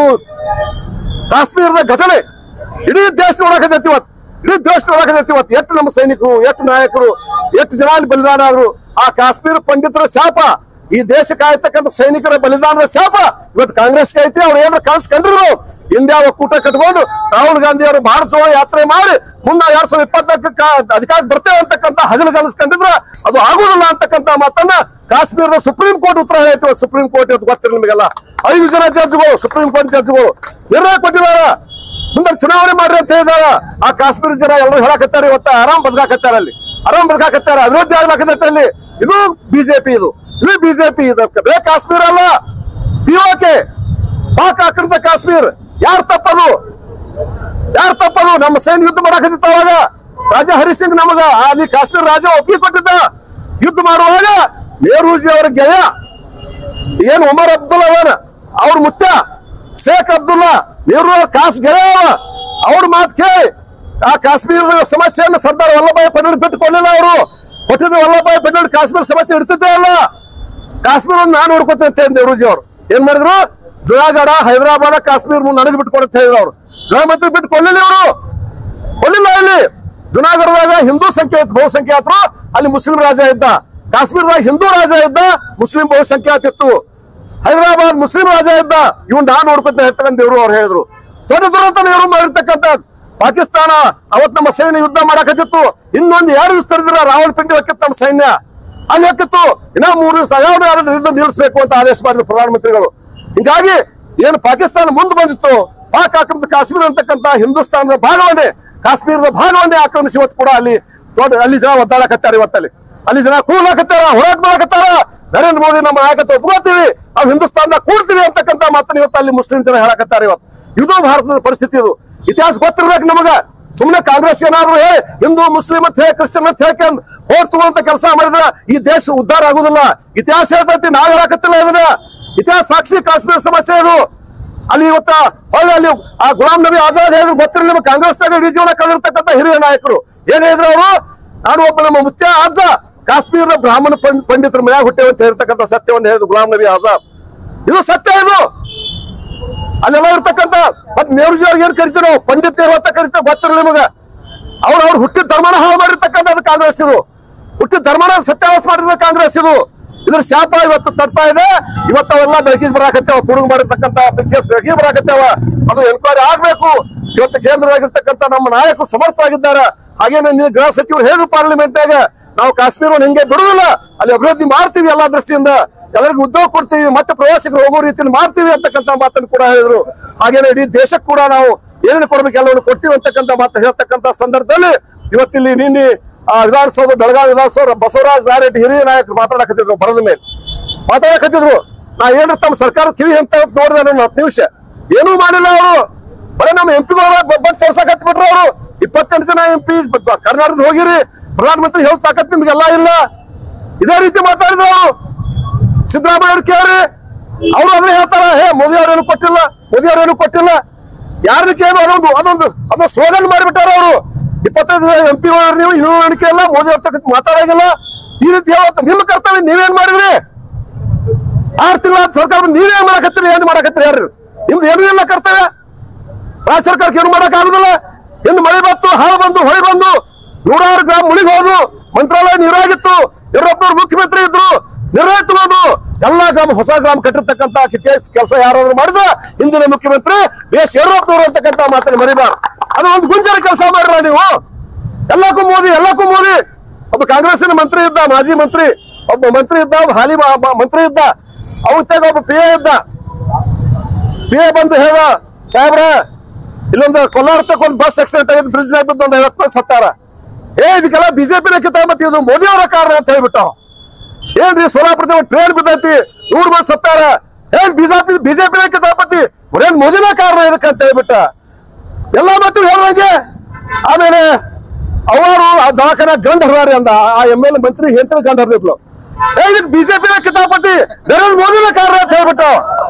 ಕಾಶ್ಮೀರದ ಘಟನೆ ಇಡೀ ದೇಶ ನೋಡಕತ್ತೈತಿ ಇವತ್ತು ಇಡೀ ದೇಶ ನೋಡಕತ್ತೈತಿ ಇವತ್ತು ಎಷ್ಟು ನಮ್ಮ ಸೈನಿಕರು ಎಷ್ಟು ನಾಯಕರು ಎಷ್ಟು ಜನ ಅಲ್ಲಿ ಬಲಿದಾನ ಆದ್ರು ಆ ಕಾಶ್ಮೀರ ಪಂಡಿತರ ಶಾಪ ಈ ದೇಶ ಕಾಯ್ತಕ್ಕಂಥ ಸೈನಿಕರ ಬಲಿದಾನದ ಶಾಪ ಇವತ್ತು ಕಾಂಗ್ರೆಸ್ಗೆ ಐತಿ ಅವ್ರು ಏನಾರ ಕನಸು ಕಂಡಿದ್ರು ಇಂಡಿಯಾ ಒಕ್ಕೂಟ ಕಟ್ಕೊಂಡು ರಾಹುಲ್ ಗಾಂಧಿ ಅವರು ಭಾರತ ಜೋಡೋ ಯಾತ್ರೆ ಮಾಡಿ ಮುಂದೆ ಎರಡ್ ಸಾವಿರದ ಇಪ್ಪತ್ತಕ್ಕೆ ಅಧಿಕಾರಕ್ಕೆ ಬರ್ತೇವೆ ಅಂತಕ್ಕಂಥ ಹಗಲು ಕನಸು ಕಂಡಿದ್ರೆ ಅದು ಆಗುದಿಲ್ಲ ಅಂತಕ್ಕಂಥ ಮಾತನ್ನ ಕಾಶ್ಮೀರದ ಸುಪ್ರೀಂ ಕೋರ್ಟ್ ಉತ್ತರ ಹೇಳ್ತೀವಿ ಸುಪ್ರೀಂ ಕೋರ್ಟ್ ಇವತ್ತು ಗೊತ್ತಿಲ್ಲ ನಿಮಗೆಲ್ಲ ಐದು ಜನ ಜಡ್ಜ್ಗಳು ಸುಪ್ರೀಂ ಕೋರ್ಟ್ ಜಡ್ಜ್ಗಳು ನಿರ್ಣಯ ಕೊಟ್ಟಿದಾರ ಮುಂದೆ ಚುನಾವಣೆ ಮಾಡ್ರಿ ಅಂತ ಹೇಳಿದಾರ ಆ ಕಾಶ್ಮೀರ ಜನ ಎಲ್ಲರೂ ಹೇಳಕತ್ತಾರೆ ಇವತ್ತ ಆರಾಮ್ ಬದುಕಾಕತ್ತಾರ ಅಲ್ಲಿ ಆರಾಮ್ ಬದುಕಾಕತ್ತಾರ ಅಭಿವೃದ್ಧಿ ಆಗ್ಲಾಕತ್ತೈತೆ ಅಲ್ಲಿ ಇದು ಬಿಜೆಪಿ ಇದು ಇದು ಬಿಜೆಪಿ ಇದಕ್ಕೆ ಬೇ ಕಾಶ್ಮೀರ ಅಲ್ಲ ಪಿಒಕೆ ಪಾಕ್ ಆಕ್ರಮಿತ ಕಾಶ್ಮೀರ್ ಯಾರು ತಪ್ಪದು ಯಾರು ತಪ್ಪದು ನಮ್ಮ ಸೈನ್ಯ ಯುದ್ಧ ಮಾಡಕತ್ತಿತ್ತ ಅವಾಗ ರಾಜ ಹರಿಸಿಂಗ್ ನಮಗ ಅಲ್ಲಿ ಕಾಶ್ಮೀರ ರಾಜ ಒಪ್ಪಿಗೆ ಕೊಟ್ಟಿದ್ದ ಯುದ್ಧ ಮಾಡುವಾಗ ನೆಹರೂಜಿ ಅವರ ಗೆಳೆಯ ಏನ್ ಉಮರ್ ಅಬ್ದುಲ್ಲಾ ಅವನ ಅವ್ರ ಮುತ್ತ ಶೇಖ್ ಅಬ್ದುಲ್ಲಾ ನೆಹರು ಅವ್ರ ಕಾಸ್ ಗೆಳೆಯ ಅವ ಅವ್ರ ಮಾತು ಕೇಳಿ ಆ ಕಾಶ್ಮೀರದ ಸಮಸ್ಯೆಯನ್ನು ಸರ್ದಾರ್ ವಲ್ಲಭಾಯಿ ಪಟೇಲ್ ಬಿಟ್ಟುಕೊಂಡಿಲ್ಲ ಅವರು ಕೊಟ್ಟಿದ್ದ ವಲ್ಲಭಾಯಿ ಪಟೇಲ್ ಕಾಶ್ಮೀರ ಸಮಸ್ಯೆ ಇರ್ತಿದ್ದೇ ಅಲ್ಲ ಕಾಶ್ಮೀರ ನಾನು ನೋಡ್ಕೊತೇನೆ ಅಂತ ನೆಹರೂಜಿ ಅವರು ಏನ್ ಮಾಡಿದ್ರು ಜುನಾಗಢ ಹೈದರಾಬಾದ್ ಕಾಶ್ಮೀರ ಮುಂದೆ ನನಗೆ ಬಿಟ್ಕೊಡು ಅಂತ ಹೇಳಿದ್ರು ಅವರು ಗೃಹ ಮಂತ್ರಿ ಬಿಟ್ಕೊಳ್ಳಿಲ್ಲ ಇವರು ಕೊಲ್ಲಿಲ್ಲ ಇಲ್ಲಿ ಜುನಾಗಢದಾಗ ಹಿಂದೂ ಸಂಖ್ಯೆ ಇತ್ತು ಬಹುಸಂಖ್ಯಾತರು ಅಲ್ಲಿ ಮುಸ್ಲಿಂ ರಾಜ ಇದ್ದ ಕಾಶ್ಮೀರದಾಗ ಹಿಂದೂ ರಾಜ ಇದ್ದ ಮುಸ್ಲಿಂ ಬಹುಸಂಖ್ಯಾತ ಇತ್ತು ಹೈದರಾಬಾದ್ ಮುಸ್ಲಿಂ ರಾಜ ಇದ್ದ ಇವ್ನು ನಾನು ನೋಡ್ಕೊತ ಹೇಳ್ತಕ್ಕಂಥ ದೇವ್ರು ಅವ್ರು ಹೇಳಿದ್ರು ದೊಡ್ಡ ದುರಂತ ನೆಹರು ಮಾಡಿರ್ತಕ್ಕಂಥ ಪಾಕಿಸ್ತಾನ ಅವತ್ ನಮ್ಮ ಸೈನ್ಯ ಯುದ್ಧ ಮಾಡಕತ್ತಿತ್ತು ಇನ್ನೊಂದು ಎರಡು ದಿವಸ ತಡೆದ್ರ ರಾವಣಪಿಂಡಿ ಹೊಕ್ಕಿತ್ತು ನಮ್ಮ ಸೈನ್ಯ ಅಲ್ಲಿ ಹೊಕ್ಕಿತ್ತು ಇನ್ನ ಮೂರು ದಿವಸ ಯಾವ್ದು ಯಾವ್ದು ಯುದ್ಧ ನಿಲ್ಲಿಸಬೇಕು ಅಂತ ಆದೇಶ ಮಾಡಿದ್ರು ಪ್ರಧಾನಮಂತ್ರಿಗಳು ಹೀಗಾಗಿ ಏನು ಪಾಕಿಸ್ತಾನ ಮುಂದೆ ಬಂದಿತ್ತು ಪಾಕ್ ಆಕ್ರಮಿತ ಕಾಶ್ಮೀರ ಅಂತಕ್ಕಂಥ ಹಿಂದೂಸ್ತಾನದ ಭಾಗವನ್ನೇ ಕಾಶ್ಮೀರದ ಭಾಗವನ್ನೇ ಆಕ್ರಮಿಸಿ ಇವತ್ತು ಕೂಡ ಅಲ್ಲಿ ದೊಡ್ಡ ಅಲ್ಲಿ ಜನ ಒದ್ದಾಡಕತ್ತಾರೆ ಇವತ್ತಲ್ಲಿ ಅಲ್ಲಿ ಜನ ಕೂಡ್ಲಾಕತ್ತಾರ ಹೋರಾಟ ಮಾಡಕತ್ತಾರ ನರೇಂದ್ರ ಮೋದಿ ನಮ್ಮ ನಾಯಕತ್ವ ಒಪ್ಕೋತೀವಿ ನಾವು ಹಿಂದೂಸ್ತಾನದಾಗ ಕೂಡ್ತೀವಿ ಅಂತಕ್ಕಂಥ ಮಾತನ್ನ ಇವತ್ತು ಅಲ್ಲಿ ಮುಸ್ಲಿಂ ಜನ ಹೇಳಕತ್ತಾರ ಇವತ್ತು ಇದು ಭಾರತದ ಪರಿಸ್ಥಿತಿ ಇದು ಇತಿಹಾಸ ಗೊತ್ತಿರ್ಬೇಕು ನಮಗ ಸುಮ್ಮನೆ ಕಾಂಗ್ರೆಸ್ ಏನಾದ್ರು ಹೇ ಹಿಂದೂ ಮುಸ್ಲಿಂ ಅಂತ ಹೇಳಿ ಕ್ರಿಶ್ಚಿಯನ್ ಅಂತ ಹೇಳ್ಕೊಂಡ್ ಹೋಟ್ ತಗೊಳ್ಳಂತ ಕೆಲಸ ಮಾಡಿದ್ರ ಈ ದೇಶ ಉದ್ಧಾರ ಆಗುದಿಲ್ಲ ಇತಿಹಾಸ ಹೇಳ್ತೈತಿ ನಾವ್ ಹೇಳಕತ್ತಿಲ್ಲ ಇದನ್ನ ಇತಿಹಾಸ ಸಾಕ್ಷಿ ಕಾಶ್ಮೀರ ಸಮಸ್ಯೆ ಇದು ಅಲ್ಲಿ ಇವತ್ತ ಹೊಳ್ಳಿ ಅಲ್ಲಿ ಆ ಗುಲಾಂ ನಬಿ ಆಜಾದ್ ಹೇಳಿದ್ರು ಗೊತ್ತಿರಲಿ ನಿಮ್ಗೆ ಕಾಂಗ್ರೆಸ್ ಇಡೀ ಜೀವನ ಕಳೆದಿರ್ತಕ್ಕಂಥ ಹಿರಿಯ ನಾಯಕರು ಏನ್ ಹೇಳಿದ್ರು ಅವರು ನಾನು ಒಬ್ಬ ನಮ್ಮ ಮುತ್ಯ ಅಜ್ಜ ಕಾಶ್ಮೀರದ ಬ್ರಾಹ್ಮಣ ಪಂಡ್- ಪಂಡಿತರ ಮನ್ಯಾಗ ಹುಟ್ಟೆ ಅಂತ ಹೇಳ್ತಕ್ಕಂಥ ಸತ್ಯವನ್ನು ಹೇಳಿದ್ರು ಗುಲಾಂ ನಬಿ ಆಜಾದ್ ಇದು ಸತ್ಯ ಇದು ಅಲ್ಲೆಲ್ಲ ಇರ್ತಕ್ಕಂಥ ಮತ್ ನೇರುಜಿ ಅವ್ರಿಗೆ ಏನ್ ಕರಿತೀವಿ ನಾವು ಪಂಡಿತರು ಅಂತ ಕರಿತೀವಿ ಗೊತ್ತಿರಲಿ ನಿಮಗ ಅವ್ರು ಅವ್ರು ಹುಟ್ಟಿದ ಧರ್ಮನ ಹಾಳು ಮಾಡಿರ್ತಕ್ಕಂಥ ಅದು ಕಾಂಗ್ರೆಸ್ ಇದು ಹುಟ್ಟಿದ ಧರ್ಮನ ಸತ್ಯಾವಾಸ ಮಾಡಿದ ಕಾಂಗ್ರೆಸ್ ಇದು ಇದ್ರ ಶಾಪ ಇವತ್ತು ತಡ್ತಾ ಇದೆ ಇವತ್ತು ಅವೆಲ್ಲ ಬೆಳಕಿಗೆ ಬರಾಕತ್ತೇವ ತುಡುಗು ಮಾಡಿರ್ತಕ್ಕಂಥ ಕೇಸ್ ಬೆಳಕಿಗೆ ಬರಾಕತ್ತೇವ ಅದು ಎನ್ಕ್ವೈರಿ ಆಗ್ಬೇಕು ಇವತ್ತು ಕೇಂದ್ರವಾಗಿರ್ತಕ್ಕಂಥ ನಮ್ಮ ನಾಯಕರು ಸಮರ್ಥರಾಗಿದ್ದಾರೆ ಹಾಗೇನೆ ನೀವು ಗೃಹ ಸಚಿವರು ಹೇಳಿದ್ರು ಪಾರ್ಲಿಮೆಂಟ್ನಾಗ ನಾವು ಕಾಶ್ಮೀರವನ್ನು ಹಿಂಗೆ ಬಿಡುದಿಲ್ಲ ಅಲ್ಲಿ ಅಭಿವೃದ್ಧಿ ಮಾಡ್ತೀವಿ ಎಲ್ಲಾ ದೃಷ್ಟಿಯಿಂದ ಎಲ್ಲರಿಗೂ ಉದ್ಯೋಗ ಕೊಡ್ತೀವಿ ಮತ್ತೆ ಪ್ರವಾಸಿಗರು ಹೋಗೋ ರೀತಿಯಲ್ಲಿ ಮಾಡ್ತೀವಿ ಅಂತಕ್ಕಂಥ ಮಾತನ್ನು ಕೂಡ ಹೇಳಿದ್ರು ಹಾಗೇನೆ ಇಡೀ ದೇಶಕ್ಕೆ ಕೂಡ ನಾವು ಏನೇನು ಕೊಡ್ಬೇಕು ಎಲ್ಲವನ್ನು ಕೊಡ್ತೀವಿ ಅಂತಕ್ಕಂಥ ಮಾತು ಹೇಳ್ತಕ್ಕಂಥ ಸಂದರ್ಭದಲ್ಲಿ ಇವತ್ತಿಲ್ಲಿ ನಿನ್ನೆ ಆ ವಿಧಾನಸೌಧ ಬೆಳಗಾವಿ ವಿಧಾನಸೌಧ ಬಸವರಾಜ ಜಾರರೆಡ್ಡಿ ಹಿರಿಯ ನಾಯಕರು ಮಾತಾಡಕತ್ತಿದ್ರು ಬರದ ಮೇಲೆ ಮಾತಾಡಕತ್ತಿದ್ರು ನಾ ಏನ್ರ ತಮ್ಮ ಸರ್ಕಾರ ಕಿವಿ ಅಂತ ನೋಡಿದೆ ನಾನು ಹತ್ತು ನಿಮಿಷ ಏನೂ ಮಾಡಿಲ್ಲ ಅವರು ಬರೀ ನಮ್ಮ ಎಂ ಪಿಗಳ ಬಂದು ತೋರ್ಸಕ್ ಬಿಟ್ರು ಅವರು ಇಪ್ಪತ್ತೆಂಟು ಜನ ಎಂ ಪಿ ಕರ್ನಾಟಕದ ಹೋಗಿರಿ ಪ್ರಧಾನಮಂತ್ರಿ ಹೇಳಿ ತಾಕತ್ ನಿಮ್ಗೆಲ್ಲ ಇಲ್ಲ ಇದೇ ರೀತಿ ಮಾತಾಡಿದ್ರು ಅವರು ಸಿದ್ದರಾಮಯ್ಯ ಅವ್ರು ಕೇಳ್ರಿ ಅವ್ರು ಅದನ್ನ ಹೇಳ್ತಾರ ಹೇ ಮೋದಿ ಅವ್ರೇನು ಕೊಟ್ಟಿಲ್ಲ ಮೋದಿ ಅವ್ರೇನು ಕೊಟ್ಟಿಲ್ಲ ಯಾರನ್ನ ಕೇಳಿದ್ರು ಅದೊಂದು ಅದೊಂದು ಅದೊಂದು ಸ್ಲೋಗನ್ ಮಾಡಿಬಿಟ್ಟಾರ ಅವರು ಇಪ್ಪತ್ತೈದು ಎಂ ಪಿ ನೀವು ಇನ್ನೂ ಎಣಿಕೆ ಇಲ್ಲ ಮೋದಿ ಅವ್ರ ತಕ್ಕ ಮಾತಾಡಂಗಿಲ್ಲ ಈ ರೀತಿ ಹೇಳತ್ತ ನಿಮ್ಮ ಕರ್ತವ್ಯ ನೀವೇನ್ ಮಾಡಿದ್ರಿ ಆರು ತಿಂಗಳ ಸರ್ಕಾರ ಬಂದು ನೀವೇನ್ ಮಾಡಕತ್ತೀರಿ ಏನ್ ಮಾಡಕತ್ತೀರಿ ಯಾರು ನಿಮ್ದು ಏನೂ ಇಲ್ಲ ಕರ್ತವ್ಯ ರಾಜ್ಯ ಸರ್ಕಾರಕ್ಕೆ ಏನು ಮಾಡಕ್ ಆಗುದಿಲ್ಲ ಇನ್ನು ಮಳೆ ಬತ್ತು ಹಾಳು ಬಂದು ಹೊಳೆ ಬಂದು ನೂರಾರು ಗ್ರಾಮ ಮುಳಿಗೆ ಹೋದು ಮಂತ್ರಾಲಯ ನೀರಾಗಿತ್ತು ಯಡಿಯೂರಪ್ಪನವ್ರು ಮುಖ್ಯಮಂತ್ರಿ ಇದ್ರು ನಿರ್ಣಯ ತಗೊಂಡು ಎಲ್ಲಾ ಗ್ರಾಮ ಹೊಸ ಗ್ರಾಮ ಕಟ್ಟಿರ್ತಕ್ಕಂತ ಕೆಲಸ ಯಾರಾದ್ರೂ ಮಾಡಿದ್ರ ಹಿಂದಿನ ಮುಖ್ಯಮಂತ್ರಿ ಬಿ ಎಸ್ ಯಡಿಯೂರಪ್ಪನವರು ಅಂತಕ್ಕಂತ ಮಾತನ್ನ ಮರಿಬಾರ್ದು ಅದು ಒಂದು ಗುಂಜರ ಕೆಲಸ ಮಾಡ್ರ ನೀವು ಎಲ್ಲಕ್ಕೂ ಮೋದಿ ಎಲ್ಲಕ್ಕೂ ಮೋದಿ ಒಬ್ಬ ಕಾಂಗ್ರೆಸ್ಸಿನ ಮಂತ್ರಿ ಇದ್ದ ಮಾಜಿ ಮಂತ್ರಿ ಒಬ್ಬ ಮಂತ್ರಿ ಇದ್ದ ಒಬ್ಬ ಹಾಲಿ ಮ- ಮ- ಮಂತ್ರಿ ಇದ್ದ ಅವ್ನ ತೆಗ ಒಬ್ಬ ಪಿ ಎ ಇದ್ದ ಪಿ ಎ ಬಂದು ಹೇಳ ಸಾಹೇಬ್ರ ಇಲ್ಲೊಂದು ಕೊಲ್ಲಾರ ತಕ್ಕ ಒಂದು ಬಸ್ ಆಕ್ಸಿಡೆಂಟ್ ಆಗಿದ್ದು ಬ್ರಿಡ್ಜ್ ಬಿದ್ದು ಒಂದು ಐವತ್ತು ಮಂದಿ ಸತ್ತಾರ ಏ ಇದಕ್ಕೆಲ್ಲ ಬಿಜೆಪಿನ ಕಿತಾಪತಿ ಇದು ಮೋದಿ ಅವರ ಕಾರಣ ಅಂತ ಹೇಳ್ಬಿಟ್ಟ ಅವ. ಏನ್ರಿ ಸೋಲಾಪುರದ ಟ್ರೇನ್ ಬಿದ್ದೈತಿ ನೂರು ಮಂದಿ ಸತ್ತಾರ ಏನ್ ಬಿಜೆಪಿ ಬಿಜೆಪಿನ ಕಿತಾಪತಿ ಬರೇನ್ ಮೋದಿನ ಕಾರಣ ಇದಕ್ಕೆ ಅಂತ ಹೇಳ್ಬಿಟ್ಟ ಎಲ್ಲ ಮತ್ತು ಹೇಳುವಂಗೆ ಆಮೇಲೆ ಅವರು ಆ ದವಾಖಾನ ಗಂಡ ಹರಿದಾರೆ ಅಂದ ಆ ಎಂ ಎಲ್ ಮಂತ್ರಿ ಹೆಂತರ ಗಂಡ ಹರಿದಿದ್ಲು ಏ ಇದಕ್ಕೆ ಬಿಜೆಪಿನ ಕಿತಾಪತಿ ನರೇಂದ್ರ ಮೋದಿನ ಕಾರಣ ಅಂತ ಹೇಳ್ಬಿಟ್ಟು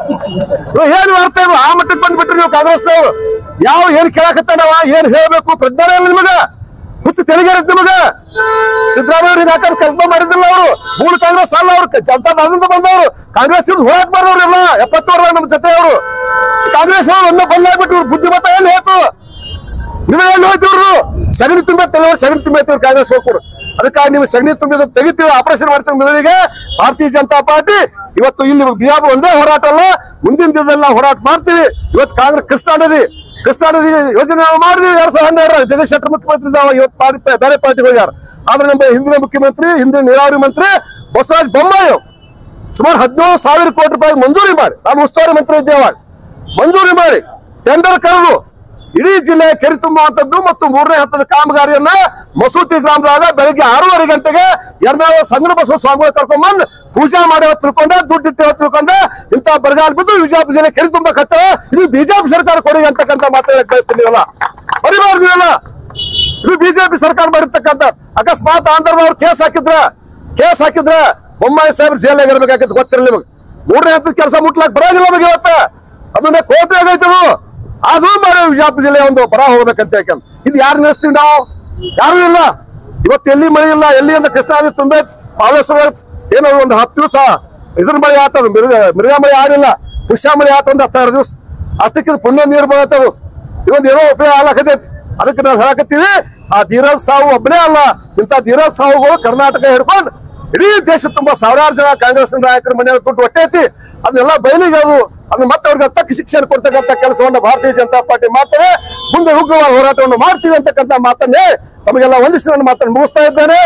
ಇವ್ ಏನ್ ಅರ್ಥ ಇದು ಆ ಮಟ್ಟಕ್ಕೆ ಬಂದ್ಬಿಟ್ರಿ ನೀವು ಕಾಂಗ್ರೆಸ್ನವ್ರು ಯಾವ ಏನ್ ಕೇಳಕತ್ತಾನವ ಏನ್ ಹೇಳ್ಬೇಕು ಪ್ರಜ್ಞಾನ ಇಲ್ಲ ನಿಮಗ ಹುಚ್ಚು ತೆಲಿಗೆ ನಿಮಗ ಸಿದ್ದರಾಮಯ್ಯ ಹಾಕೋದು ಕಲ್ಪನೆ ಮಾಡಿದ್ದಿಲ್ಲ ಅವರು ಮೂರು ಕಾಂಗ್ರೆಸ್ ಅಲ್ಲ ಅವರು ಜನತಾ ದಳದಿಂದ ಬಂದವರು ಕಾಂಗ್ರೆಸ್ ಹೋರಾಟ ಮಾಡೋರೆಲ್ಲ ಎಪ್ಪತ್ತು ವರ್ಷ ನಮ್ಮ ಜೊತೆ ಅವರು ಕಾಂಗ್ರೆಸ್ ಅವರು ಒಮ್ಮೆ ಬಂದಾಗ್ಬಿಟ್ಟು ಇವ್ರು ಬುದ್ಧಿಮತ್ತ ಏನ್ ಹೇಳ್ತು ನೀವು ಏನ್ ಹೋಯ್ತಿವ್ರು ಸಗಣಿ ತುಂಬ ತಲೆ ಸಗಣಿ ತುಂಬೈತಿವ್ರು ಕಾಂಗ್ರೆಸ್ ಹೋಗ್ಕೊಡು ಅದಕ್ಕಾಗಿ ನೀವು ಸಗಣಿ ತುಂಬಿದ ತೆಗಿತೀವಿ ಆಪರೇಷನ್ ಮಾಡ್ತೀವಿ ಮೆದುಳಿಗೆ ಭಾರತೀಯ ಜನತಾ ಪಾರ್ಟಿ ಇವತ್ತು ಇಲ್ಲಿ ಬಿಜಾಪುರ ಒಂದೇ ಹೋರಾಟ ಅಲ್ಲ ಮುಂದಿನ ದಿನದಲ್ಲಿ ನಾವು ಹೋರಾಟ ಮಾಡ್ತೀವಿ ಇವತ್ತು ಕಾಂಗ್ರೆಸ್ ಕೃಷ್ಣ ನದಿ ಕೃಷ್ಣ ನದಿ ಯೋಜನೆ ನಾವು ಮಾಡಿದ್ವಿ ಎರಡ್ ಸಾವಿರದ ಹನ್ನೆರಡು ಜಗದೀಶ್ ಶೆಟ್ಟರ್ ಮುಖ್ಯಮಂತ್ರಿ ಇದ್ದಾಗ ಇವತ್ತು ಪಾರ್ಟಿ ಬೇರೆ ಪಾರ್ಟಿಗೆ ಹೋಗ್ಯಾರ ಆದ್ರೆ ನಮ್ಮ ಹಿಂದಿನ ಮುಖ್ಯಮಂತ್ರಿ ಹಿಂದಿನ ನೀರಾವರಿ ಮಂತ್ರಿ ಬಸವರಾಜ ಬೊಮ್ಮಾಯಿ ಸುಮಾರು ಹದಿನೇಳು ಸಾವಿರ ಕೋಟಿ ರೂಪಾಯಿ ಮಂಜೂರಿ ಮಾಡಿ ನಾನು ಉಸ್ತುವಾರಿ ಮಂತ್ರಿ ಇದ್ದೆ ಅವಾಗ ಮಂಜೂರಿ ಮಾಡಿ ಟೆಂಡರ್ ಕರೆದು ಇಡೀ ಜಿಲ್ಲೆ ಕೆರೆ ತುಂಬುವಂತದ್ದು ಮತ್ತು ಮೂರನೇ ಹಂತದ ಕಾಮಗಾರಿಯನ್ನ ಮಸೂತಿ ಗ್ರಾಮದಾಗ ಬೆಳಿಗ್ಗೆ ಆರೂವರೆ ಗಂಟೆಗೆ ಎರಡನೇ ಸಂಗ್ರ ಬಸವ ಸ್ವಾಮಿಗಳು ಕರ್ಕೊಂಡ್ಬಂದು ಪೂಜಾ ಮಾಡಿ ತಿಳ್ಕೊಂಡ ದುಡ್ಡು ಇಟ್ಟು ತಿಳ್ಕೊಂಡ ಇಂತ ಬರಗಾಲ ಬಿದ್ದು ವಿಜಯಪುರ ಜಿಲ್ಲೆ ಕೆರೆ ತುಂಬಕತ್ತ ಇದು ಬಿಜೆಪಿ ಸರ್ಕಾರ ಕೊಡಿ ಅಂತಕ್ಕಂಥ ಮಾತಾಡಕ್ ಕಳಿಸ್ತೀನಿವಲ್ಲ ಬರಿಬಾರ್ದಿವಲ್ಲ ಇದು ಬಿಜೆಪಿ ಸರ್ಕಾರ ಮಾಡಿರ್ತಕ್ಕಂಥ ಅಕಸ್ಮಾತ್ ಆಂಧ್ರದವ್ರು ಕೇಸ್ ಹಾಕಿದ್ರ ಕೇಸ್ ಹಾಕಿದ್ರ ಬೊಮ್ಮಾಯಿ ಸಾಹೇಬ್ರು ಜೈಲಾಗ ಇರ್ಬೇಕಾಗಿತ್ತು ಗೊತ್ತಿರಲಿ ನಿಮಗೆ ಮೂರನೇ ಹಂತದ ಕೆಲಸ ಮುಟ್ಲಾಕ್ ಬರೋದಿಲ್ಲ ನಮಗೆ ಇವತ್ತ ಅದನ್ನ ಕೋಟೆ ಆಗೈತೆ ಅದು ಅದು ಮಾಡಿ ವಿಜಯಪುರ ಜಿಲ್ಲೆ ಒಂದು ಬರ ಹೋಗ್ಬೇಕಂತ ಹೇಳ್ಕೊಂಡು ಇದು ಯಾರು ನಡೆಸ್ತೀವಿ ನಾವು ಯಾರು ಇಲ್ಲ ಇವತ್ತು ಎಲ್ಲಿ ಮಳೆ ಇಲ್ಲ ಎಲ್ಲಿ ಅಂತ ಕೃಷ್ಣ ನದಿ ತುಂಬೆ ಪಾವೇಶ್ವರ ಏನೋ ಒಂದು ಹತ್ತು ದಿವಸ ಇದ್ರ ಮಳೆ ಆತದ ಮಿರ್ಗ ಮಿರ್ಗ ಮಳೆ ಆಡಿಲ್ಲ ಪುಷ್ಯ ಮಳೆ ಆತ ಒಂದು ಹತ್ತಾರು ದಿವಸ ಅಷ್ಟಕ್ಕೆ ಇದು ಪುಣ್ಯ ನೀರು ಬರತ್ತವು ಇದೊಂದು ಏನೋ ಉಪಯೋಗ ಆಗ್ಲಕತೈತಿ ಅದಕ್ಕೆ ನಾವು ಹೇಳಕತ್ತೀವಿ ಆ ಧೀರಜ್ ಸಾವು ಒಬ್ಬನೇ ಅಲ್ಲ ಇಂಥ ಧೀರಜ್ ಸಾವುಗಳು ಕರ್ನಾಟಕ ಹಿಡ್ಕೊಂಡು ಇಡೀ ದೇಶ ತುಂಬಾ ಸಾವಿರಾರು ಜನ ಕಾಂಗ್ರೆಸ್ ನಾಯಕರ ಮನೆಯಲ್ಲಿ ಕೊಟ್ಟು ಹೊಟ್ಟೈತಿ ಅದನ್ನೆಲ್ಲ ಬಯಲಿಗೆ ಅದು ಅದನ್ನ ಮತ್ತೆ ಅವ್ರಿಗೆ ತಕ್ಕ ಶಿಕ್ಷಣ ಕೊಡ್ತಕ್ಕಂಥ ಕೆಲಸವನ್ನ ಭಾರತೀಯ ಜನತಾ ಪಾರ್ಟಿ ಮಾಡ್ತದೆ ಮುಂದೆ ಉಗ್ರವಾದ ಹೋರಾಟವನ್ನು ಮಾಡ್ತೀವಿ ಅಂತಕ್ಕಂಥ ಮಾತನ್ನೇ ತಮಗೆಲ್ಲ ಒಂದಿಷ್ಟು ನನ್ನ ಮಾತನ್ನು ಮುಗಿಸ್ತಾ ಇದ್ದೇನೆ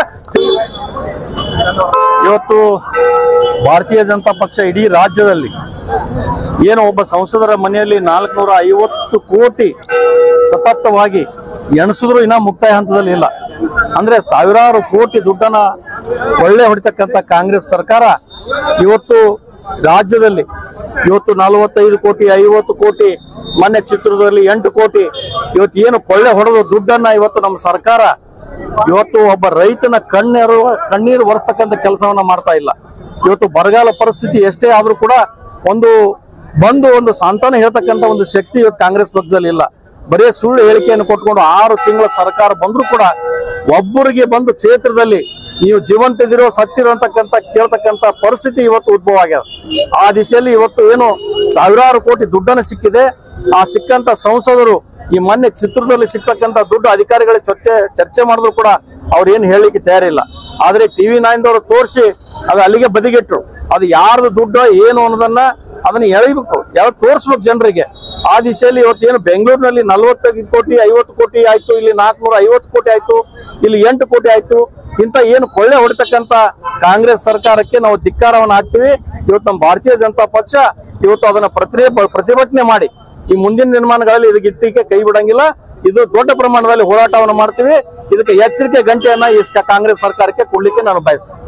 ಇವತ್ತು ಭಾರತೀಯ ಜನತಾ ಪಕ್ಷ ಇಡೀ ರಾಜ್ಯದಲ್ಲಿ ಏನು ಒಬ್ಬ ಸಂಸದರ ಮನೆಯಲ್ಲಿ ನಾಲ್ಕುನೂರ ಐವತ್ತು ಕೋಟಿ ಸತತವಾಗಿ ಎಣಿಸಿದ್ರು ಇನ್ನ ಮುಕ್ತಾಯ ಹಂತದಲ್ಲಿ ಇಲ್ಲ ಅಂದ್ರೆ ಸಾವಿರಾರು ಕೋಟಿ ದುಡ್ಡನ್ನ ಒಳ್ಳೆ ಹೊಡಿತಕ್ಕಂಥ ಕಾಂಗ್ರೆಸ್ ಸರ್ಕಾರ ಇವತ್ತು ರಾಜ್ಯದಲ್ಲಿ ಇವತ್ತು ನಲವತ್ತೈದು ಕೋಟಿ ಐವತ್ತು ಕೋಟಿ ಮೊನ್ನೆ ಚಿತ್ರದಲ್ಲಿ ಎಂಟು ಕೋಟಿ ಇವತ್ತು ಏನು ಕೊಳ್ಳೆ ಹೊಡೆದು ದುಡ್ಡನ್ನ ಇವತ್ತು ನಮ್ಮ ಸರ್ಕಾರ ಇವತ್ತು ಒಬ್ಬ ರೈತನ ಕಣ್ಣೀರು ಕಣ್ಣೀರು ಒರೆಸ್ತಕ್ಕಂಥ ಕೆಲಸವನ್ನ ಮಾಡ್ತಾ ಇಲ್ಲ ಇವತ್ತು ಬರಗಾಲ ಪರಿಸ್ಥಿತಿ ಎಷ್ಟೇ ಆದ್ರೂ ಕೂಡ ಒಂದು ಬಂದು ಒಂದು ಸಾಂತ್ವನ ಹೇಳ್ತಕ್ಕಂಥ ಒಂದು ಶಕ್ತಿ ಇವತ್ತು ಕಾಂಗ್ರೆಸ್ ಪಕ್ಷದಲ್ಲಿ ಇಲ್ಲ ಬರೀ ಸುಳ್ಳು ಹೇಳಿಕೆಯನ್ನು ಕೊಟ್ಕೊಂಡು ಆರು ತಿಂಗಳ ಸರ್ಕಾರ ಬಂದ್ರು ಕೂಡ ಒಬ್ಬರಿಗೆ ಬಂದು ಕ್ಷೇತ್ರದಲ್ಲಿ ನೀವು ಜೀವಂತದಿರೋ ಸತ್ತಿರೋ ಅಂತಕ್ಕಂಥ ಕೇಳ್ತಕ್ಕಂಥ ಪರಿಸ್ಥಿತಿ ಇವತ್ತು ಉದ್ಭವ ಆಗ್ಯದ ಆ ದಿಶೆಯಲ್ಲಿ ಇವತ್ತು ಏನು ಸಾವಿರಾರು ಕೋಟಿ ದುಡ್ಡನ್ನು ಸಿಕ್ಕಿದೆ ಆ ಸಿಕ್ಕಂತ ಸಂಸದರು ಈ ಮೊನ್ನೆ ಚಿತ್ರದಲ್ಲಿ ಸಿಕ್ಕತಕ್ಕಂತ ದುಡ್ಡು ಅಧಿಕಾರಿಗಳ ಚರ್ಚೆ ಚರ್ಚೆ ಮಾಡಿದ್ರು ಕೂಡ ಅವ್ರು ಏನು ಹೇಳಲಿಕ್ಕೆ ತಯಾರಿಲ್ಲ ಆದ್ರೆ ಟಿವಿ ನೈನ್ದವರು ತೋರಿಸಿ ಅದು ಅಲ್ಲಿಗೆ ಬದಿಗಿಟ್ರು ಅದು ಯಾರ್ದು ದುಡ್ಡು ಏನು ಅನ್ನೋದನ್ನ ಅದನ್ನ ಎಳಿಬೇಕು ಯಾವ ತೋರಿಸ್ಬೇಕು ಜನರಿಗೆ ಆ ದಿಶೆಯಲ್ಲಿ ಇವತ್ತೇನು ಬೆಂಗಳೂರಿನಲ್ಲಿ ನಲವತ್ತೈದು ಕೋಟಿ ಐವತ್ತು ಕೋಟಿ ಆಯ್ತು ಇಲ್ಲಿ ನಾಲ್ಕನೂರ ಐವತ್ತು ಕೋಟಿ ಆಯ್ತು ಇಲ್ಲಿ ಎಂಟು ಕೋಟಿ ಆಯ್ತು ಇಂತ ಏನು ಕೊಳ್ಳೆ ಹೊಡಿತಕ್ಕಂತ ಕಾಂಗ್ರೆಸ್ ಸರ್ಕಾರಕ್ಕೆ ನಾವು ಧಿಕ್ಕಾರವನ್ನು ಹಾಕ್ತಿವಿ ಇವತ್ತು ನಮ್ಮ ಭಾರತೀಯ ಜನತಾ ಪಕ್ಷ ಇವತ್ತು ಅದನ್ನ ಪ್ರತಿ ಪ್ರತಿಭಟನೆ ಮಾಡಿ ಈ ಮುಂದಿನ ನಿರ್ಮಾಣಗಳಲ್ಲಿ ಇದಕ್ಕೆ ಇಟ್ಟಿಗೆ ಕೈ ಬಿಡಂಗಿಲ್ಲ ಇದು ದೊಡ್ಡ ಪ್ರಮಾಣದಲ್ಲಿ ಹೋರಾಟವನ್ನು ಮಾಡ್ತೀವಿ ಇದಕ್ಕೆ ಎಚ್ಚರಿಕೆ ಗಂಟೆಯನ್ನ ಈ ಸ- ಕಾಂಗ್ರೆಸ್ ಸರ್ಕಾರಕ್ಕೆ ಕೊಡ್ಲಿಕ್ಕೆ ನಾನು ಬಯಸ್ತೇನೆ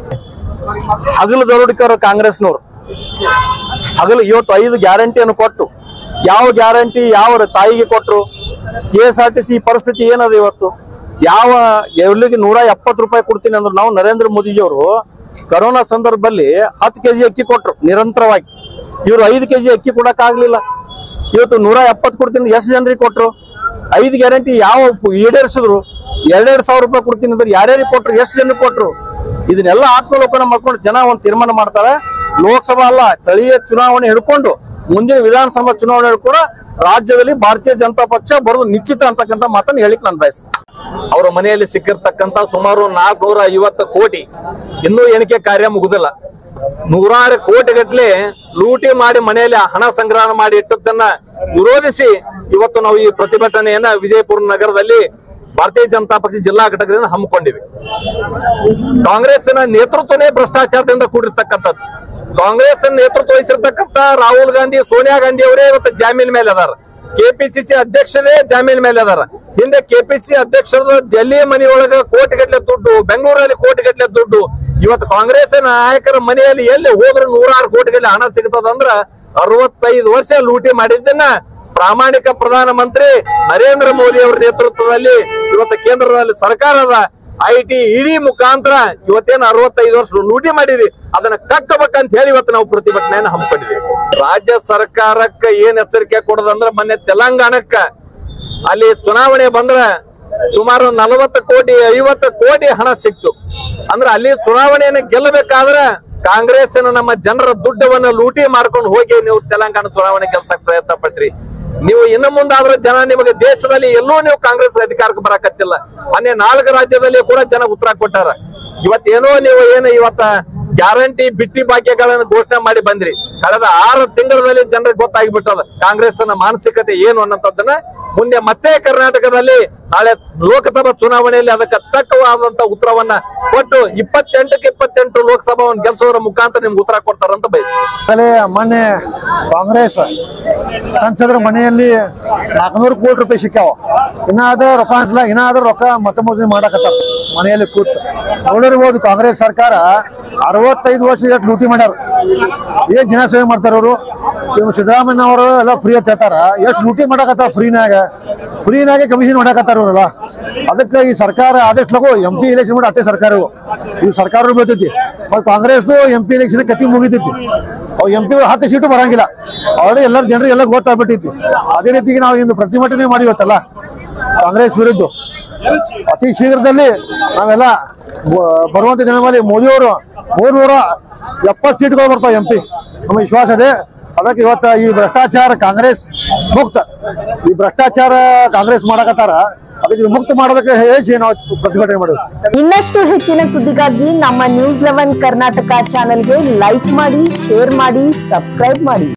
ಹಗಲು ದರೋಡಿಕರು ಕಾಂಗ್ರೆಸ್ನವರು ಹಗಲು ಇವತ್ತು ಐದು ಗ್ಯಾರಂಟಿಯನ್ನು ಕೊಟ್ಟು ಯಾವ ಗ್ಯಾರಂಟಿ ಯಾವ ತಾಯಿಗೆ ಕೊಟ್ರು K S R T C ಪರಿಸ್ಥಿತಿ ಏನದ ಇವತ್ತು ಯಾವ ಎಲ್ಲಿಗೆ ನೂರ ಎಪ್ಪತ್ತು ರೂಪಾಯಿ ಕೊಡ್ತೀನಿ ಅಂದ್ರೆ ನಾವು ನರೇಂದ್ರ ಮೋದಿಜಿಯವರು ಕರೋನಾ ಸಂದರ್ಭದಲ್ಲಿ ಹತ್ತು ಕೆಜಿ ಅಕ್ಕಿ ಕೊಟ್ರು ನಿರಂತರವಾಗಿ ಇವರು ಐದು ಕೆಜಿ ಅಕ್ಕಿ ಕೊಡಕ್ ಆಗ್ಲಿಲ್ಲ ಇವತ್ತು ನೂರ ಎಪ್ಪತ್ತು ಕೊಡ್ತೀನಿ ಎಷ್ಟು ಜನರಿಗೆ ಕೊಟ್ರು ಐದು ಗ್ಯಾರಂಟಿ ಯಾವ ಈಡೇರಿಸಿದ್ರು ಎರಡೆರಡು ಸಾವಿರ ರೂಪಾಯಿ ಕೊಡ್ತೀನಿ ಅಂದ್ರೆ ಯಾರ್ಯಾರಿಗೆ ಕೊಟ್ರು ಎಷ್ಟು ಜನಕ್ಕೆ ಕೊಟ್ರು ಇದನ್ನೆಲ್ಲ ಆತ್ಮಲೋಕನ ಮಾಡ್ಕೊಂಡು ಜನ ಒಂದು ತೀರ್ಮಾನ ಮಾಡ್ತಾರೆ ಲೋಕಸಭಾ ಅಲ್ಲ ಸ್ಥಳೀಯ ಚುನಾವಣೆ ಹಿಡ್ಕೊಂಡು ಮುಂದಿನ ವಿಧಾನಸಭಾ ಚುನಾವಣೆ ಕೂಡ ರಾಜ್ಯದಲ್ಲಿ ಭಾರತೀಯ ಜನತಾ ಪಕ್ಷ ಬರೋದು ನಿಶ್ಚಿತ ಅಂತಕ್ಕಂಥ ಮಾತನ್ನ ಹೇಳಿಕ್ ನಾನು ಬಯಸ್ತೇನೆ ಅವರ ಮನೆಯಲ್ಲಿ ಸಿಕ್ಕಿರ್ತಕ್ಕಂತ ಸುಮಾರು ನಾಲ್ಕುನೂರ ಐವತ್ತು ಕೋಟಿ ಇನ್ನೂ ಎಣಿಕೆ ಕಾರ್ಯ ಮುಗುದಿಲ್ಲ ನೂರಾರು ಕೋಟಿ ಗಟ್ಲೆ ಲೂಟಿ ಮಾಡಿ ಮನೆಯಲ್ಲಿ ಹಣ ಸಂಗ್ರಹ ಮಾಡಿ ಇಟ್ಟದ್ದನ್ನ ವಿರೋಧಿಸಿ ಇವತ್ತು ನಾವು ಈ ಪ್ರತಿಭಟನೆಯನ್ನ ವಿಜಯಪುರ ನಗರದಲ್ಲಿ ಭಾರತೀಯ ಜನತಾ ಪಕ್ಷ ಜಿಲ್ಲಾ ಘಟಕದಿಂದ ಹಮ್ಮಿಕೊಂಡಿವಿ ಕಾಂಗ್ರೆಸ್ಸಿನ ನೇತೃತ್ವನೇ ಭ್ರಷ್ಟಾಚಾರದಿಂದ ಕೂಡಿರ್ತಕ್ಕಂಥದ್ದು ಕಾಂಗ್ರೆಸ್ ನೇತೃತ್ವ ವಹಿಸಿರ್ತಕ್ಕಂಥ ರಾಹುಲ್ ಗಾಂಧಿ ಸೋನಿಯಾ ಗಾಂಧಿ ಅವರೇ ಇವತ್ತು ಜಾಮೀನ್ ಮೇಲೆ ಅದಾರ ಕೆಪಿಸಿಸಿ ಅಧ್ಯಕ್ಷರೇ ಜಾಮೀನ್ ಮೇಲೆ ಅದಾರ ಹಿಂದೆ ಕೆಪಿಸಿ ಅಧ್ಯಕ್ಷರು ಡೆಲ್ಲಿ ಮನೆಯೊಳಗ ಕೋಟಿಗಟ್ಟಲೆ ದುಡ್ಡು ಬೆಂಗಳೂರಲ್ಲಿ ಕೋಟಿಗಟ್ಟಲೆ ದುಡ್ಡು ಇವತ್ತು ಕಾಂಗ್ರೆಸ್ ನಾಯಕರ ಮನೆಯಲ್ಲಿ ಎಲ್ಲಿ ಹೋದ್ರೆ ನೂರಾರು ಕೋಟಿಗಟ್ಟಲೆ ಹಣ ಸಿಗ್ತದಂದ್ರ ಅರವತ್ತೈದು ವರ್ಷ ಲೂಟಿ ಮಾಡಿದ್ದನ್ನ ಪ್ರಾಮಾಣಿಕ ಪ್ರಧಾನಮಂತ್ರಿ ನರೇಂದ್ರ ಮೋದಿ ಅವರ ನೇತೃತ್ವದಲ್ಲಿ ಇವತ್ತು ಕೇಂದ್ರದಲ್ಲಿ ಸರ್ಕಾರದ ಐ ಟಿ ಇಡೀ ಮುಖಾಂತರ ಇವತ್ತೇನು ಅರವತ್ತೈದು ವರ್ಷ ಲೂಟಿ ಮಾಡಿರಿ ಅದನ್ನ ಕಕ್ಕಬೇಕಂತ ಹೇಳಿ ಇವತ್ತು ನಾವು ಪ್ರತಿಭಟನೆಯನ್ನು ಹಮ್ಮಿಕೊಂಡಿದ್ದೀವಿ ರಾಜ್ಯ ಸರ್ಕಾರಕ್ಕೆ ಏನ್ ಎಚ್ಚರಿಕೆ ಕೊಡೋದಂದ್ರ ಮೊನ್ನೆ ತೆಲಂಗಾಣಕ್ಕ ಅಲ್ಲಿ ಚುನಾವಣೆ ಬಂದ್ರ ಸುಮಾರು ನಲವತ್ತು ಕೋಟಿ ಐವತ್ತು ಕೋಟಿ ಹಣ ಸಿಕ್ತು ಅಂದ್ರೆ ಅಲ್ಲಿ ಚುನಾವಣೆಯನ್ನು ಗೆಲ್ಲಬೇಕಾದ್ರ ಕಾಂಗ್ರೆಸ್ಸಿನ ನಮ್ಮ ಜನರ ದುಡ್ಡವನ್ನ ಲೂಟಿ ಮಾಡ್ಕೊಂಡು ಹೋಗಿ ನೀವು ತೆಲಂಗಾಣ ಚುನಾವಣೆ ಗೆಲ್ಸಕ್ ಪ್ರಯತ್ನ ಪಟ್ರಿ ನೀವು ಇನ್ನು ಮುಂದಾದ್ರೆ ಜನ ನಿಮಗೆ ದೇಶದಲ್ಲಿ ಎಲ್ಲೂ ನೀವು ಕಾಂಗ್ರೆಸ್ ಅಧಿಕಾರಕ್ಕೆ ಬರಕತ್ತಿಲ್ಲ ಮೊನ್ನೆ ನಾಲ್ಕು ರಾಜ್ಯದಲ್ಲಿ ಕೂಡ ಜನ ಉತ್ತರ ಕೊಟ್ಟಾರ ಇವತ್ತೇನೋ ನೀವು ಏನು ಇವತ್ತ ಗ್ಯಾರಂಟಿ ಬಿಟ್ಟಿ ಭಾಗ್ಯಗಳನ್ನು ಘೋಷಣೆ ಮಾಡಿ ಬಂದ್ರಿ ಕಳೆದ ಆರು ತಿಂಗಳಲ್ಲಿ ಜನರಿಗೆ ಗೊತ್ತಾಗ್ಬಿಟ್ಟದ ಕಾಂಗ್ರೆಸ್ನ ಮಾನಸಿಕತೆ ಏನು ಅನ್ನೋಂಥದ್ದನ್ನ ಮುಂದೆ ಮತ್ತೆ ಕರ್ನಾಟಕದಲ್ಲಿ ನಾಳೆ ಲೋಕಸಭಾ ಚುನಾವಣೆಯಲ್ಲಿ ಅದಕ್ಕೆ ತಕ್ಕವಾದಂತ ಉತ್ತರವನ್ನ ಕೊಟ್ಟು ಇಪ್ಪತ್ತೆಂಟಕ್ಕೆ ಇಪ್ಪತ್ತೆಂಟು ಲೋಕಸಭಾವನ್ನು ಗೆಲ್ಸೋದ್ರ ಮುಖಾಂತರ ನಿಮ್ಗೆ ಉತ್ತರ ಕೊಡ್ತಾರಂತ ಬಯಸ್ತೀನಿ ಆಗಲೇ ಮೊನ್ನೆ ಕಾಂಗ್ರೆಸ್ ಸಂಸದರ ಮನೆಯಲ್ಲಿ ನಾಲ್ಕುನೂರು ಕೋಟಿ ರೂಪಾಯಿ ಸಿಕ್ಕಾವ ಇನ್ನಾದ್ರೂ ರೊಕ್ಕ ಅನ್ಸಲ ಇನ್ನಾದ್ರೂ ರೊಕ್ಕ ಮತ ಮೋಸಣಿ ಮಾಡಕತ್ತಾರ ಮನೆಯಲ್ಲಿ ಕೂತು ನೋಡಿರ್ಬೋದು ಕಾಂಗ್ರೆಸ್ ಸರ್ಕಾರ ಅರವತ್ತೈದು ವರ್ಷ ಎಷ್ಟು ಲೂಟಿ ಮಾಡ್ಯಾರ ಏನ್ ಜನ ಸೇವೆ ಮಾಡ್ತಾರ ಅವರು ಇವ್ ಸಿದ್ದರಾಮಯ್ಯ ಅವರು ಎಲ್ಲ ಫ್ರೀ ಅಂತ ಹೇಳ್ತಾರ ಎಷ್ಟು ಲೂಟಿ ಮಾಡಕತ್ತಾರ ಫ್ರೀನಾಗ ಫ್ರೀನಾಗೆ ಕಮಿಷನ್ ಮಾಡಕತ್ತಾರ ಅವರೆಲ್ಲ ಅದಕ್ಕೆ ಈ ಸರ್ಕಾರ ಆದಷ್ಟು ಲಗು ಎಂ ಪಿ ಎಲೆಕ್ಷನ್ ಮಾಡಿ ಅಟ್ಟೆ ಸರ್ಕಾರ ಇವು. ಇವು ಸರ್ಕಾರ ಬೀಳ್ತೈತಿ ಮತ್ತು ಕಾಂಗ್ರೆಸ್ದು ಎಂ ಪಿ ಎಲೆಕ್ಷನ್ ಕತ್ತಿ ಮುಗಿತೈತಿ ಅವು ಎಂ ಪಿಗಳು ಹತ್ತು ಸೀಟು ಬರಂಗಿಲ್ಲ ಆಲ್ರೆಡಿ ಎಲ್ಲರ ಜನರಿಗೆ ಎಲ್ಲ ಗೊತ್ತಾಗ್ಬಿಟ್ಟೈತಿ ಅದೇ ರೀತಿಗೆ ನಾವು ಇಂದು ಪ್ರತಿಭಟನೆ ಮಾಡಿ ಇವತ್ತಲ್ಲ ಕಾಂಗ್ರೆಸ್ ವಿರುದ್ಧ ಅತಿ ಶೀಘ್ರದಲ್ಲಿ ನಾವೆಲ್ಲ ಬ- ಬರುವಂತ ದಿನಗಳಲ್ಲಿ ಮೋದಿಯವರು ಮೂರ್ನೂರ ಎಪ್ಪತ್ತು ಸೀಟ್ಗಳು ಬರ್ತಾವೆ ಎಂ ಪಿ ನಮ್ಮ ವಿಶ್ವಾಸ ಇದೆ ಅದಕ್ಕೆ ಇವತ್ತ ಈ ಭ್ರಷ್ಟಾಚಾರ ಕಾಂಗ್ರೆಸ್ ಮುಕ್ತ ಈ ಭ್ರಷ್ಟಾಚಾರ ಕಾಂಗ್ರೆಸ್ ಮಾಡಕತ್ತಾರ ಅದಕ್ಕೆ ಇದು ಮುಕ್ತ ಮಾಡ್ಬೇಕು ಹೇಳಿ ನಾವು ಪ್ರತಿಭಟನೆ ಮಾಡಿದ್ವಿ ಇನ್ನಷ್ಟು ಹೆಚ್ಚಿನ ಸುದ್ದಿಗಾಗಿ ನಮ್ಮ ನ್ಯೂಸ್ ಲೆವೆನ್ ಕರ್ನಾಟಕ ಚಾನೆಲ್ಗೆ ಲೈಕ್ ಮಾಡಿ ಶೇರ್ ಮಾಡಿ ಸಬ್ಸ್ಕ್ರೈಬ್ ಮಾಡಿ